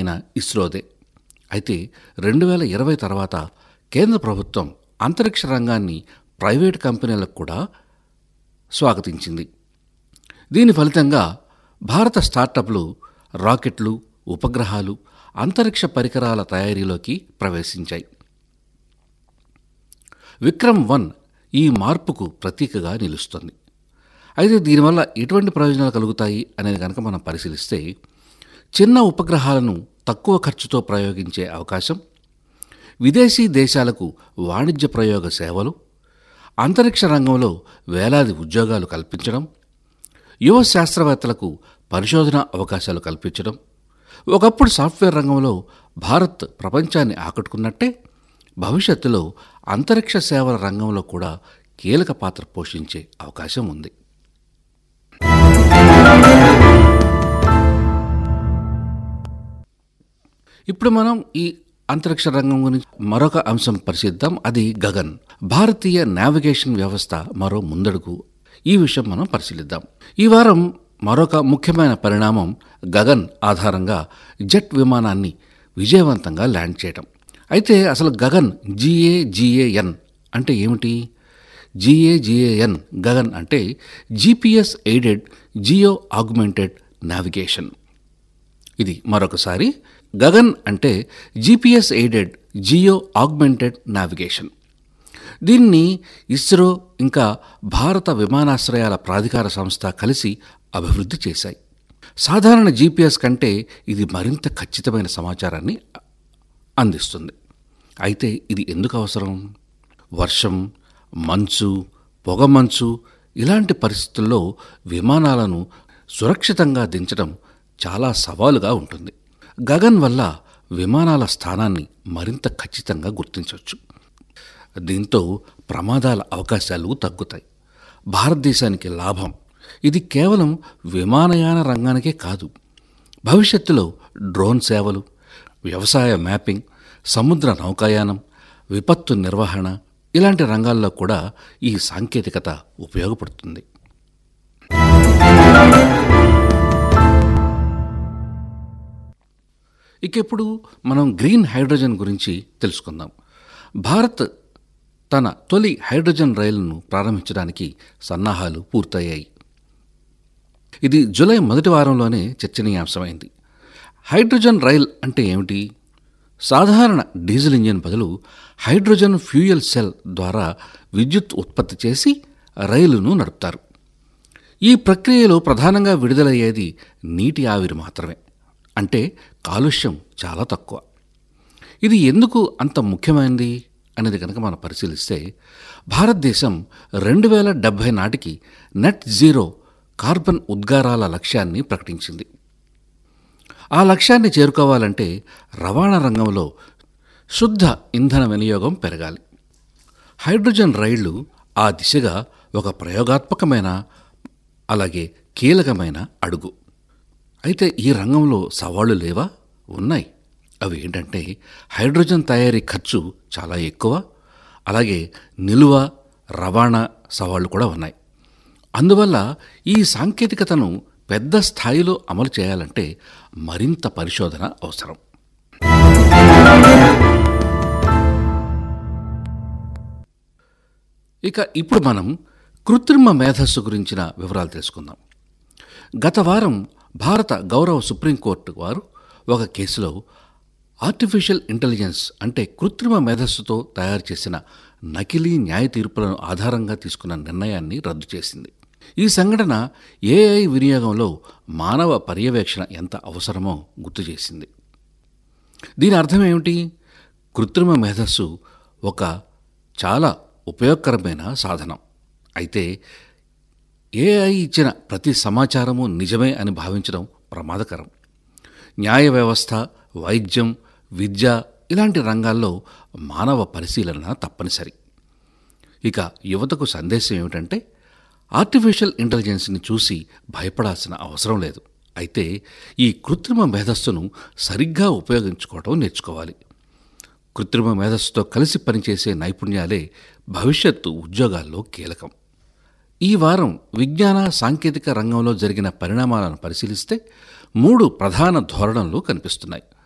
అయిన ఇస్రోదే అయితే రెండు వేల ఇరవై తర్వాత కేంద్ర ప్రభుత్వం అంతరిక్ష రంగాన్ని ప్రైవేట్ కంపెనీలకు కూడా స్వాగతించింది దీని ఫలితంగా భారత స్టార్టప్లు రాకెట్లు ఉపగ్రహాలు అంతరిక్ష పరికరాల తయారీలోకి ప్రవేశించాయి విక్రమ్ వన్ ఈ మార్పుకు ప్రతీకగా నిలుస్తుంది అయితే దీనివల్ల ఎటువంటి ప్రయోజనాలు కలుగుతాయి అనేది కనుక మనం పరిశీలిస్తే చిన్న ఉపగ్రహాలను తక్కువ ఖర్చుతో ప్రయోగించే అవకాశం విదేశీ దేశాలకు వాణిజ్య ప్రయోగ సేవలు అంతరిక్ష రంగంలో వేలాది ఉద్యోగాలు కల్పించడం యువ శాస్త్రవేత్తలకు పరిశోధన అవకాశాలు కల్పించడం ఒకప్పుడు సాఫ్ట్వేర్ రంగంలో భారత్ ప్రపంచాన్ని ఆకట్టుకున్నట్టే భవిష్యత్తులో అంతరిక్ష సేవల రంగంలో కూడా కీలక పాత్ర పోషించే అవకాశం ఉంది ఇప్పుడు మనం ఈ అంతరిక్ష రంగం గురించి మరొక అంశం పరిశీలిద్దాం అది గగన్ భారతీయ నావిగేషన్ వ్యవస్థ మరో ముందడుగు ఈ విషయం మనం పరిశీలిద్దాం ఈ వారం మరొక ముఖ్యమైన పరిణామం గగన్ ఆధారంగా జెట్ విమానాన్ని విజయవంతంగా ల్యాండ్ చేయటం అయితే అసలు గగన్ జిఏజిఏఎన్ అంటే ఏమిటి జిఏజిఏఎన్ గగన్ అంటే GPS aided geo augmented navigation ఇది మరొకసారి గగన్ అంటే GPS aided geo augmented navigation దీన్ని ఇస్రో ఇంకా భారత విమానాశ్రయాల ప్రాధికార సంస్థ కలిసి అభివృద్ధి చేశాయి సాధారణ జీపీఎస్ కంటే ఇది మరింత ఖచ్చితమైన సమాచారాన్ని అందిస్తుంది అయితే ఇది ఎందుకు అవసరం వర్షం మంచు పొగమంచు ఇలాంటి పరిస్థితుల్లో విమానాలను సురక్షితంగా దించడం చాలా సవాలుగా ఉంటుంది గగన్ వల్ల విమానాల స్థానాన్ని మరింత ఖచ్చితంగా గుర్తించవచ్చు దీంతో ప్రమాదాల అవకాశాలు తగ్గుతాయి భారతదేశానికి లాభం ఇది కేవలం విమానయాన రంగానికే కాదు భవిష్యత్తులో డ్రోన్ సేవలు వ్యవసాయ మ్యాపింగ్ సముద్ర నౌకాయానం విపత్తు నిర్వహణ ఇలాంటి రంగాల్లో కూడా ఈ సాంకేతికత ఉపయోగపడుతుంది ఇక ఇప్పుడు మనం గ్రీన్ హైడ్రోజన్ గురించి తెలుసుకుందాం భారత్ తన తొలి హైడ్రోజన్ రైలును ప్రారంభించడానికి సన్నాహాలు పూర్తయ్యాయి ఇది జూలై మొదటి వారంలోనే చర్చనీయాంశమైంది హైడ్రోజన్ రైల్ అంటే ఏమిటి సాధారణ డీజిల్ ఇంజిన్ బదులు హైడ్రోజన్ ఫ్యూయల్ సెల్ ద్వారా విద్యుత్ ఉత్పత్తి చేసి రైలును నడుపుతారు ఈ ప్రక్రియలో ప్రధానంగా విడుదలయ్యేది నీటి ఆవిరి మాత్రమే అంటే కాలుష్యం చాలా తక్కువ ఇది ఎందుకు అంత ముఖ్యమైనది అనేది కనుక మనం పరిశీలిస్తే భారతదేశం రెండు వేల డెబ్భై నాటికి నెట్ జీరో కార్బన్ ఉద్గారాల లక్ష్యాన్ని ప్రకటించింది ఆ లక్ష్యాన్ని చేరుకోవాలంటే రవాణా రంగంలో శుద్ధ ఇంధన వినియోగం పెరగాలి హైడ్రోజన్ రైళ్లు ఆ దిశగా ఒక ప్రయోగాత్మకమైన అలాగే కీలకమైన అడుగు అయితే ఈ రంగంలో సవాళ్లు లేవా ఉన్నాయి అవి ఏంటంటే హైడ్రోజన్ తయారీ ఖర్చు చాలా ఎక్కువ అలాగే నిలువ రవాణా సవాళ్లు కూడా ఉన్నాయి అందువల్ల ఈ సాంకేతికతను పెద్ద స్థాయిలో అమలు చేయాలంటే మరింత పరిశోధన అవసరం ఇక ఇప్పుడు మనం కృత్రిమ మేధస్సు గురించిన వివరాలు తెలుసుకుందాం గత వారం భారత గౌరవ సుప్రీంకోర్టు వారు ఒక కేసులో ఆర్టిఫిషియల్ ఇంటెలిజెన్స్ అంటే కృత్రిమ మేధస్సుతో తయారు చేసిన నకిలీ న్యాయ తీర్పులను ఆధారంగా తీసుకున్న నిర్ణయాన్ని రద్దు చేసింది ఈ సంఘటన ఏఐ వినియోగంలో మానవ పర్యవేక్షణ ఎంత అవసరమో గుర్తు చేసింది దీని అర్థం ఏమిటి కృత్రిమ మేధస్సు ఒక చాలా ఉపయోగకరమైన సాధనం అయితే ఏఐ ఇచ్చిన ప్రతి సమాచారము నిజమే అని భావించడం ప్రమాదకరం న్యాయ వ్యవస్థ వైద్యం విద్య ఇలాంటి రంగాల్లో మానవ పరిశీలన తప్పనిసరి ఇక యువతకు సందేశం ఏమిటంటే ఆర్టిఫిషియల్ ఇంటెలిజెన్స్ని చూసి భయపడాల్సిన అవసరం లేదు అయితే ఈ కృత్రిమ మేధస్సును సరిగ్గా ఉపయోగించుకోవడం నేర్చుకోవాలి కృత్రిమ మేధస్సుతో కలిసి పనిచేసే నైపుణ్యాలే భవిష్యత్తు ఉద్యోగాల్లో కీలకం ఈ వారం విజ్ఞాన సాంకేతిక రంగంలో జరిగిన పరిణామాలను పరిశీలిస్తే మూడు ప్రధాన ధోరణులు కనిపిస్తున్నాయి